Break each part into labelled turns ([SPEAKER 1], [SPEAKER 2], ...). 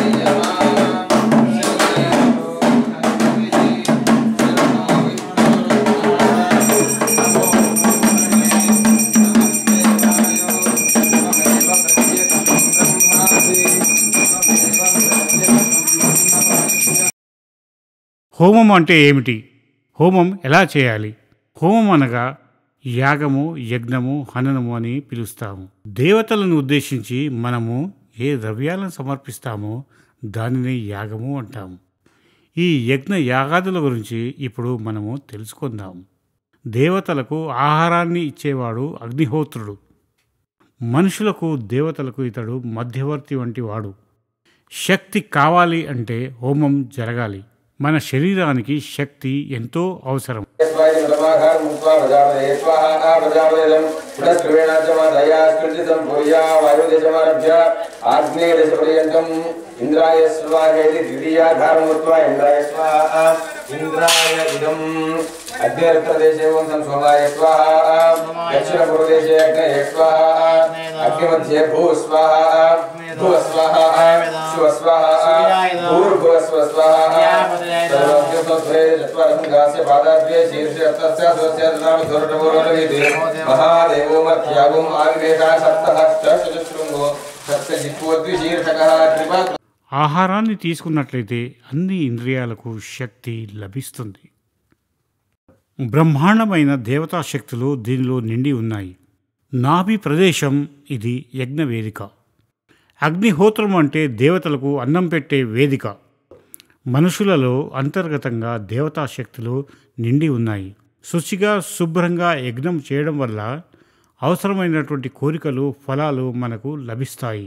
[SPEAKER 1] హోమం అంటే ఏమిటి హోమం ఎలా చేయాలి హోమం అనగా యాగము యజ్ఞము హననము అని పిలుస్తాము దేవతలను ఉద్దేశించి మనము ఏ ద్రవ్యాలను సమర్పిస్తామో దానిని యాగము అంటాము ఈ యజ్ఞ యాగాదుల గురించి ఇప్పుడు మనము తెలుసుకుందాం దేవతలకు ఆహారాన్ని ఇచ్చేవాడు అగ్నిహోత్రుడు మనుషులకు దేవతలకు ఇతడు మధ్యవర్తి వంటి వాడు శక్తి కావాలి అంటే హోమం జరగాలి మన శరీరానికి శక్తి ఎంతో అవసరం
[SPEAKER 2] ఇంద్రాయ స్వాహేది ద్వితీయాధారముత్వా ఇంద్రాయ స్వాహ ఇంద్రాయ ఇదం అగ్నిరప్రదేశే ఓం సం సోమాయ స్వాహ దక్షిణ పూర్వదేశే అగ్నయ స్వాహ అగ్నిమధ్యే భూ స్వాహ భువ స్వాహ శివ స్వాహ భూర్భువ స్వ స్వాహ సర్వజ్ఞోత్రే చత్వరం గాస్య పాదాద్వే శీర్షే అత్తస్య స్వస్య నామ ధోరణమోరవీతి మహాదేవో మధ్యాగం ఆవివేద సప్తహ చతుశృంగో సప్త జిత్వద్వి శీర్షకః త్రిపా
[SPEAKER 1] ఆహారాన్ని తీసుకున్నట్లయితే అన్ని ఇంద్రియాలకు శక్తి లభిస్తుంది బ్రహ్మాండమైన దేవతా శక్తులు దీనిలో నిండి ఉన్నాయి నాభి ప్రదేశం ఇది యజ్ఞ వేదిక అగ్నిహోత్రం అంటే దేవతలకు అన్నం పెట్టే వేదిక మనుషులలో అంతర్గతంగా దేవతా శక్తులు నిండి ఉన్నాయి శుచిగా శుభ్రంగా యజ్ఞం చేయడం వల్ల అవసరమైనటువంటి కోరికలు ఫలాలు మనకు లభిస్తాయి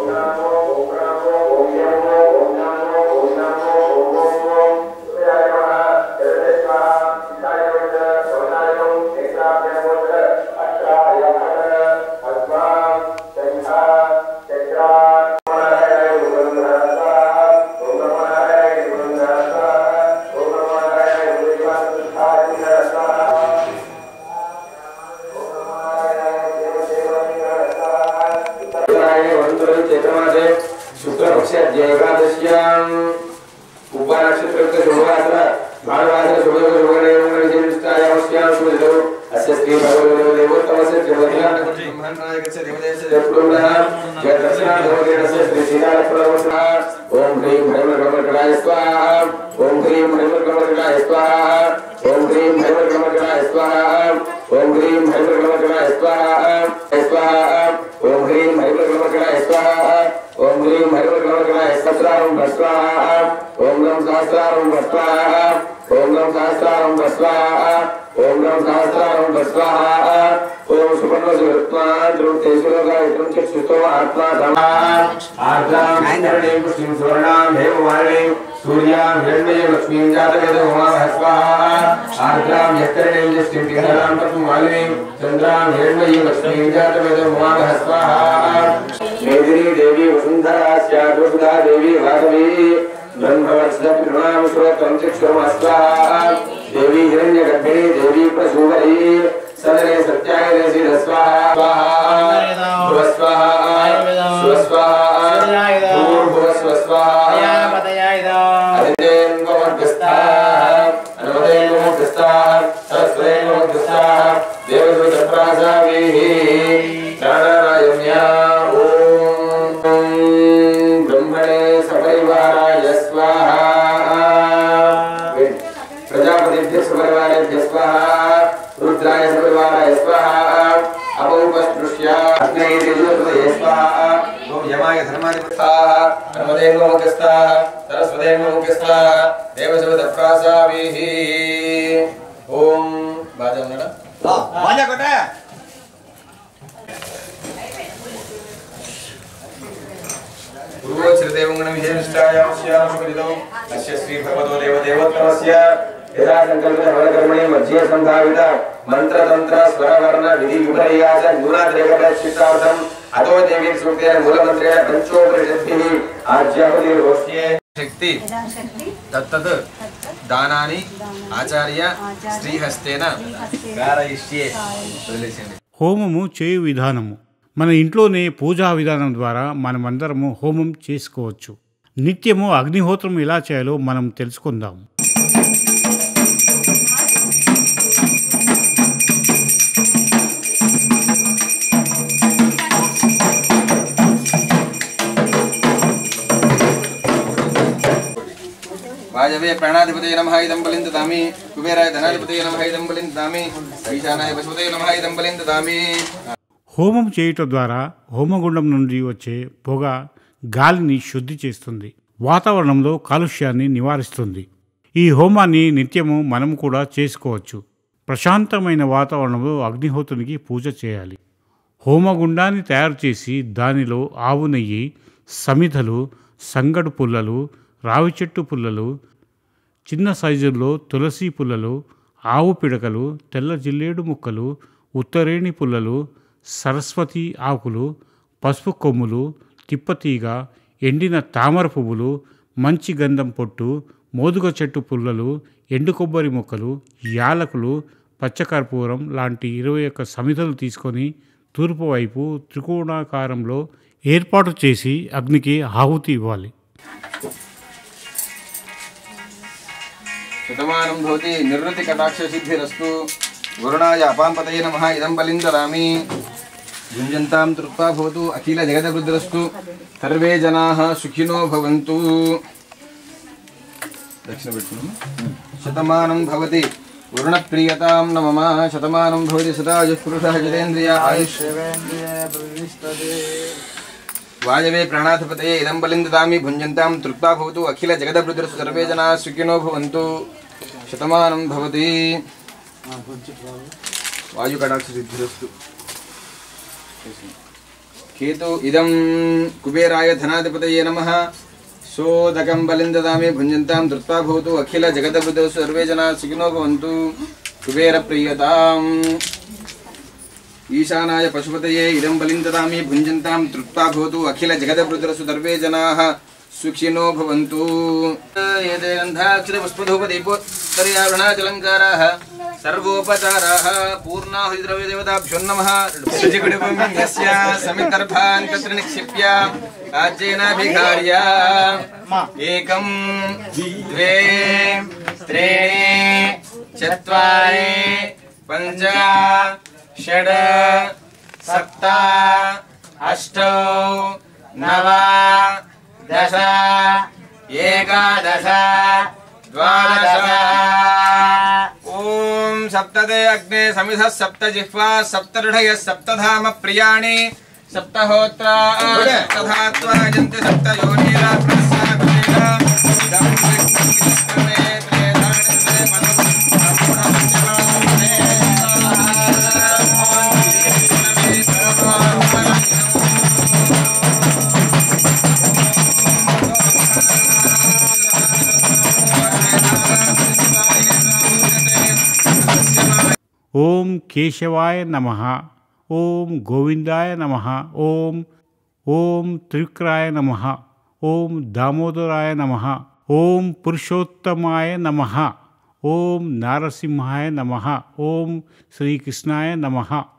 [SPEAKER 2] उत्तरायणे वरुणतुलं चैत्रमासे शुक्लपक्षे अद्य एकादश्याम् उपनक्षत्रयुक्त शुभवासर भानुवासर शुभयोग शुभगणयोगविशेषिष्टायामस्यां शुभदिनौ अस्य श्री भगवतो देवोत्तमस्य त्रिवधिया ब्रह्मणायकस्य देवदेवस्य पुरुषः जगदर्शनाधोगेणस्य श्री श्रीकालप्रभवसः ॐ ह्रीं हरिमर्गमर्गणाय स्वाहा ॐ ह्रीं हरिमर्गमर्गणाय स्वाहा ॐ ह्रीं हरिमर्गमर्गणाय स्वाहा ॐ ह्रीं हरिमर्गमर्गणाय स्वाहा स्वाहा ॐ ह्रीं हरिमर्गमर्गणाय स्वाहा ॐ ह्रीं हरिमर्गमर्गणाय सहस्रारं भस्वाहा ॐ गं सहस्रारं भस्वाहा ॐ गं सहस्रारं भस्वाहा ॐ गं सहस्रारं भस्वाहा ॐ सुपर्णसुरत्मा द्रुतेश्वरगायत्रं चक्षुतो आत्मा धमा आर्द्रां हिरण्यं पुष्टिं सुवर्णां हेमवाणीं सूर्यां हिरण्मयं लक्ष्मीं जातवेदो उमावः स्वाहा आर्द्रां यत्करणीं जष्टिं पिङ्गलां पद्ममालिनीं चन्द्रां हिरण्मयीं लक्ष्मीं जातवेदो उमावः स्वाहा मेदिनी देवी वसुन्धरा स्यात् वसुधा देवी वासवी ब्रह्मवर्षदपितृणां श्रोत्रं चक्षुर्मस्वाहा देवी हिरण्यगर्भिणी देवी प्रसूवरी सदने सत्याय देशि स्वाहा स्वाहा भुव स्वाहा स्व स्वाहा भूर्भुव स्व स्वाहा ब्रह्मणे सपरिवाराय स्वाहा प्रजापतिभ्यः सपरिवारेभ्यः स्वाहा रुद्राय सपरिवाराय स्वाहा अपौपस्पृश्य अग्नैर्यजुर्वदये स्वाहा ॐ यमाय धर्माधिपताः नर्मदेन्मोहकस्ताः सरस्वतेन्मोहकस्ताः देवशब्दप्रासाभिः ॐ बाजा ఉన్నాడా पूर्वोच्चदेवगुणविजयनिष्ठायामस्यामसुपरितौ अस्य श्रीभगवतो देवदेवोत्तमस्य यथा सङ्कल्पितफलकर्मणि मध्ये सम्भावित मन्त्रतन्त्र स्वरवर्ण विधि विपर्या च न्यूनाद्रेकचित्तार्थम् अतो देवी सूक्तेन मूलमन्त्रेण पञ्चोपनिषद्भिः आज्यापतिर्होष्ये शक्ति तत्तत् दानानि आचार्य श्रीहस्तेन कारयिष्ये వదిలేసేయండి
[SPEAKER 1] హోమము చేయు విధానము మన ఇంట్లోనే పూజా విధానం ద్వారా మనమందరము హోమం చేసుకోవచ్చు నిత్యము అగ్నిహోత్రం ఎలా చేయాలో మనం తెలుసుకుందాం
[SPEAKER 2] వాయవే ప్రాణాధిపతయ నమః ఇదం బలిం దదామి కుబేరాయ ధనాధిపతయ నమః ఇదం బలిం దదామి ఈశానాయ పశుపతయ నమః ఇదం బలిం దదామి
[SPEAKER 1] హోమం చేయుట ద్వారా హోమగుండం నుండి వచ్చే పొగ గాలిని శుద్ధి చేస్తుంది వాతావరణంలో కాలుష్యాన్ని నివారిస్తుంది ఈ హోమాన్ని నిత్యము మనం కూడా చేసుకోవచ్చు ప్రశాంతమైన వాతావరణంలో అగ్నిహోత్రునికి పూజ చేయాలి హోమగుండాన్ని తయారు చేసి దానిలో ఆవు నెయ్యి సమిధలు సంగడు పుల్లలు రావి చెట్టు పుల్లలు చిన్న సైజుల్లో తులసి పుల్లలు ఆవు పిడకలు తెల్ల జిల్లేడు ముక్కలు ఉత్తరేణి పుల్లలు సరస్వతి ఆకులు పసుపు కొమ్ములు తిప్పతీగ ఎండిన తామర పువ్వులు మంచి గంధం పొట్టు మోదుగ చెట్టు పుల్లలు ఎండు కొబ్బరి ముక్కలు యాలకులు పచ్చకర్పూరం లాంటి ఇరవై ఒక్క సమితలు తీసుకొని తూర్పు వైపు త్రికోణాకారంలో ఏర్పాటు చేసి అగ్నికి ఆహుతి ఇవ్వాలి
[SPEAKER 2] శతమానం భవతి నిర్వృతి కటాక్ష సిద్ధిరస్తు వరుణాయ అపాంపతయ నమః ఇదం బలిం దదామి భుంజంతాం తృప్తా భవతు అఖిల జగదవృద్రస్తు సర్వే జనాః సుఖినో భవంతు దక్షిణ పెట్టుకున్నాము శతమానం భవతి వరుణప్రియతాం నమమ శతమానం భవతి సదాయుః పురుషः జితేంద్రియ ఆయుష్ వాయవే ప్రాణాధిపతయే ఇదం బలిం దదామి భుంజంతాం తృప్తా భవతు అఖిల జగదభృద్రసు సర్వే జనాः సుఖినో భవంతు శతమానం భవతి వాయుకటాక్ష సిద్ధిరస్తు కేతు ఇదం కుబేరాయ ధనాధిపతయే నమః సోదకం బలిం దదామి భుంజంతాం తృప్తా భవతు అఖిల జగదభృద్రసు సర్వే జనాः సుఖినో భవంతు కుబేర ప్రియతాం ఈశానాయ పశుపతయే ఇదం బలిం దదామి భుంజంతాం తృప్తా భవతు అఖిల జగదభృద్రసు సర్వే జనాః సుఖినో భవంతు ఏతే గంధాక్షర పుష్పధూపదీపోత్తర్యావృణాచలంకారాः సర్వోపచారాः పూర్ణాహుతిద్రవ్యదేవతాభ్యో నమः శుచికుడిపం యస్య సమిదర్భాన్ తత్ర నిక్షిప్య రాజ్యేనాభిఘార్య ఏకం ద్వే త్రీణి చత్వారి పంచ షడ్ సప్త అష్టౌ నవ దశ ఏకాదశ ద్వాదశ ఓం సప్తదే అగ్నే సమిధ సప్త జిహ్వా సప్తృఢయ సప్తధామ ప్రియాణి సప్తహోత్రా సప్తధాత్వా జంతి సప్త
[SPEAKER 1] ఓం కేశవాయ నమ ఓం గోవిందాయ నమ ఓం ఓం త్రివిక్రాయ నమ ఓం దామోదరాయ నమ ఓం పురుషోత్తమాయ నమ ఓం నారసింహాయ నమ ఓం శ్రీకృష్ణాయ నమ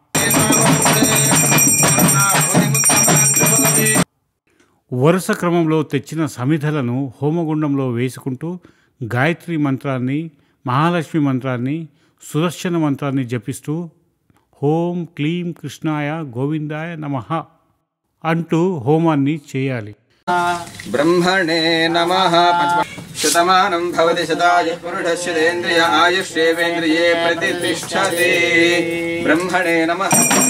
[SPEAKER 1] వరుస క్రమంలో తెచ్చిన సమిధలను హోమగుండంలో వేసుకుంటూ గాయత్రి మంత్రాన్ని మహాలక్ష్మి మంత్రాన్ని సుదర్శన మంత్రాన్ని జపిస్తూ ఓం క్లీం కృష్ణాయ గోవిందాయ నమః అంటూ హోమాన్ని చేయాలి
[SPEAKER 2] బ్రహ్మణే నమ శతమానం భవతి శతాయ పురుషస్యేంద్రియ ఆయుష్యేవేంద్రియే ప్రతిష్టతి బ్రహ్మణే నమ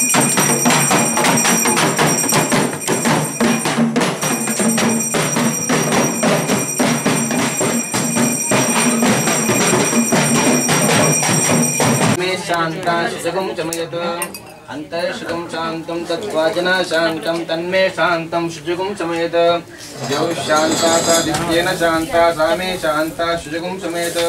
[SPEAKER 2] मे शान्ता सुखं चमयत अन्तर्शुकं शान्तं तत्त्वाजना शान्तं तन्मे शान्तं शुजुगुं चमयत यौ शान्ता सा दिव्येन शान्ता सा मे शान्ता शुजुगुं चमयत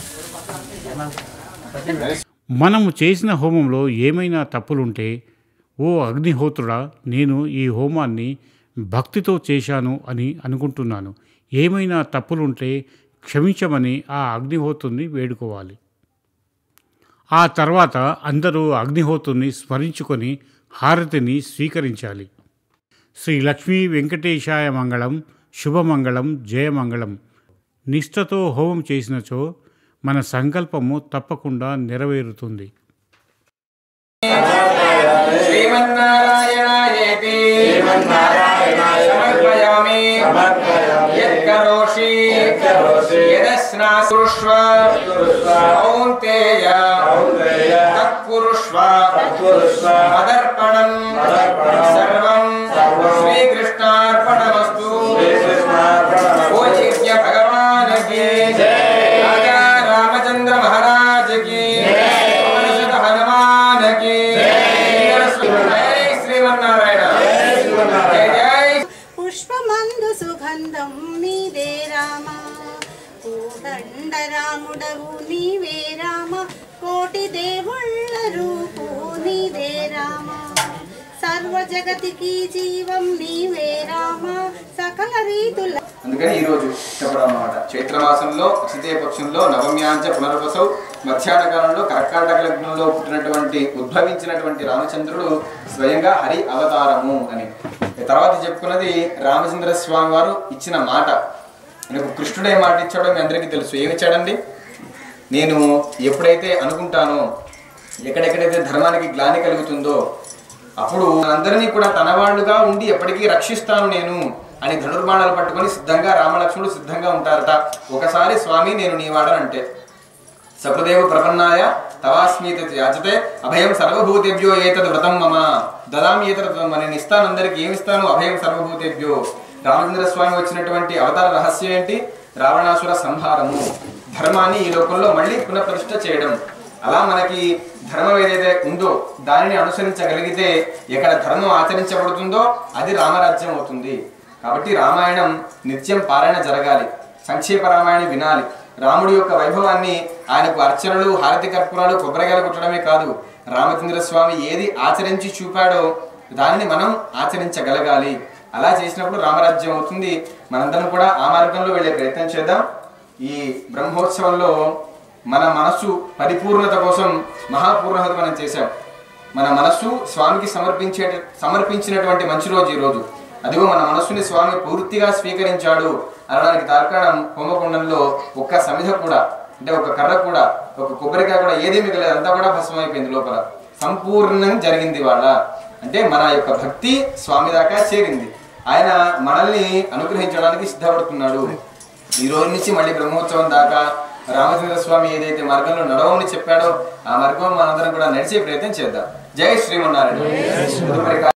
[SPEAKER 1] మనము చేసిన హోమంలో ఏమైనా తప్పులుంటే ఓ అగ్నిహోత్రుడా నేను ఈ హోమాన్ని భక్తితో చేశాను అని అనుకుంటున్నాను ఏమైనా తప్పులుంటే క్షమించమని ఆ అగ్నిహోత్రుని వేడుకోవాలి ఆ తర్వాత అందరూ అగ్నిహోత్రుని స్మరించుకొని హారతిని స్వీకరించాలి శ్రీ లక్ష్మీ వెంకటేశాయ మంగళం శుభమంగళం జయమంగళం నిష్ఠతో హోమం చేసినచో మన సంకల్పము తప్పకుండా నెరవేరుతుంది
[SPEAKER 2] श्रीमन्नारायणायेति समर्पयामि यत्करोषि यदस्नासुष्व कौन्तेय तत्कुरुष्व मदर्पणम् सर्वं श्रीकृष्णार्पणमस्तु पूज्य भगवान् की राजा रामचंद्र महाराज की परिषद हनुमान की जय श्रीमन्नारायण जय जय
[SPEAKER 3] పుష్పమందు సుగంధం నీదే రామ కోదండ రాముడవు నీవే రామ కోటి దేవుళ్ళ రూపు నీదే రామ సర్వ జగతికి జీవం నీవే రామ సకల రీతుల
[SPEAKER 2] అందుకని ఈ రోజు చెప్పడం అన్నమాట చైత్రమాసంలో అక్షితీయ పక్షంలో నవమ్యాంచ పునర్వసౌ మధ్యాహ్న కాలంలో కర్కాటక లగ్నంలో పుట్టినటువంటి ఉద్భవించినటువంటి రామచంద్రుడు స్వయంగా హరి అవతారము అని తర్వాత చెప్పుకున్నది రామచంద్ర స్వామి వారు ఇచ్చిన మాట ఆయనకు కృష్ణుడు ఏ మాట ఇచ్చాడో మీ అందరికీ తెలుసు ఏమి ఇచ్చాడండి నేను ఎప్పుడైతే అనుకుంటానో ఎక్కడెక్కడైతే ధర్మానికి గ్లాని కలుగుతుందో అప్పుడు అందరినీ కూడా తన వాళ్ళుగా ఉండి ఎప్పటికీ రక్షిస్తాను నేను అని ధనుర్బాణాలు పట్టుకొని సిద్ధంగా రామలక్ష్మణుడు సిద్ధంగా ఉంటారట ఒకసారి స్వామి నేను నీ వాడనంటే సకృదేవ ప్రపన్నాయ తవాస్మీత యాచతే అభయం సర్వభూతేభ్యో ఏతద్ వ్రతం మమ దదామి ఏతద్ వ్రతం మమ. నేను ఇస్తాను అందరికి ఏమి ఇస్తాను అభయం సర్వభూతేభ్యో రామచంద్ర స్వామి వచ్చినటువంటి అవతార రహస్యం ఏంటి రావణాసుర సంహారము ధర్మాన్ని ఈ లోకంలో మళ్ళీ పునఃప్రతిష్ఠ చేయడం అలా మనకి ధర్మం ఏదైతే ఉందో దానిని అనుసరించగలిగితే ఎక్కడ ధర్మం ఆచరించబడుతుందో అది రామరాజ్యం అవుతుంది కాబట్టి రామాయణం నిత్యం పారాయణ జరగాలి సంక్షేప రామాయణం వినాలి రాముడి యొక్క వైభవాన్ని ఆయనకు అర్చనలు హారతి కర్పూరాలు కొబ్బరికాయలు కొట్టడమే కాదు రామచంద్ర స్వామి ఏది ఆచరించి చూపాడో దానిని మనం ఆచరించగలగాలి అలా చేసినప్పుడు రామరాజ్యం అవుతుంది మనందరం కూడా ఆ మార్గంలో వెళ్ళే ప్రయత్నం చేద్దాం ఈ బ్రహ్మోత్సవంలో మన మనస్సు పరిపూర్ణత కోసం మహాపూర్ణత మనం చేశాం మన మనస్సు స్వామికి సమర్పించే సమర్పించినటువంటి మంచి రోజు ఈ రోజు అదిగో మన మనస్సుని స్వామి పూర్తిగా స్వీకరించాడు అనడానికి తార్కాణం హోమకుండంలో ఒక్క సమిధ కూడా అంటే ఒక కర్ర కూడా ఒక కొబ్బరికాయ కూడా ఏది మిగలేదు అంతా కూడా భస్మం అయిపోయింది లోపల సంపూర్ణంగా జరిగింది వాళ్ళ అంటే మన యొక్క భక్తి స్వామి దాకా చేరింది ఆయన మనల్ని అనుగ్రహించడానికి సిద్ధపడుతున్నాడు ఈ రోజు నుంచి మళ్ళీ బ్రహ్మోత్సవం దాకా రామచంద్ర స్వామి ఏదైతే మార్గంలో నడవమని చెప్పాడో ఆ మార్గం మనందరం కూడా నడిచే ప్రయత్నం చేద్దాం జై శ్రీమన్నారాయణ తదుపరి కా-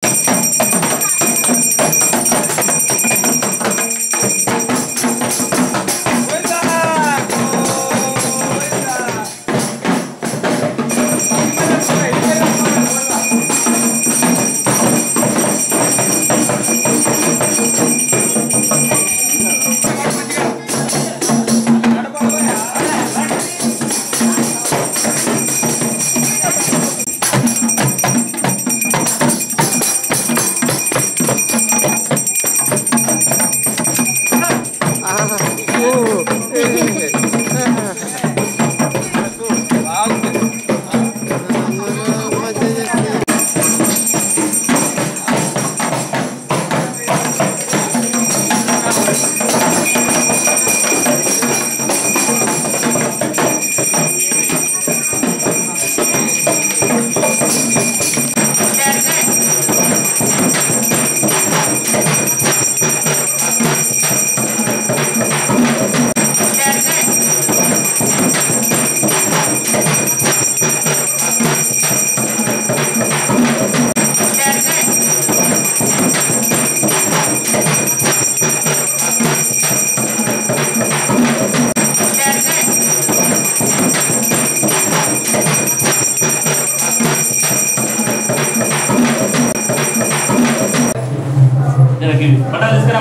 [SPEAKER 4] జరగి పట్టాలు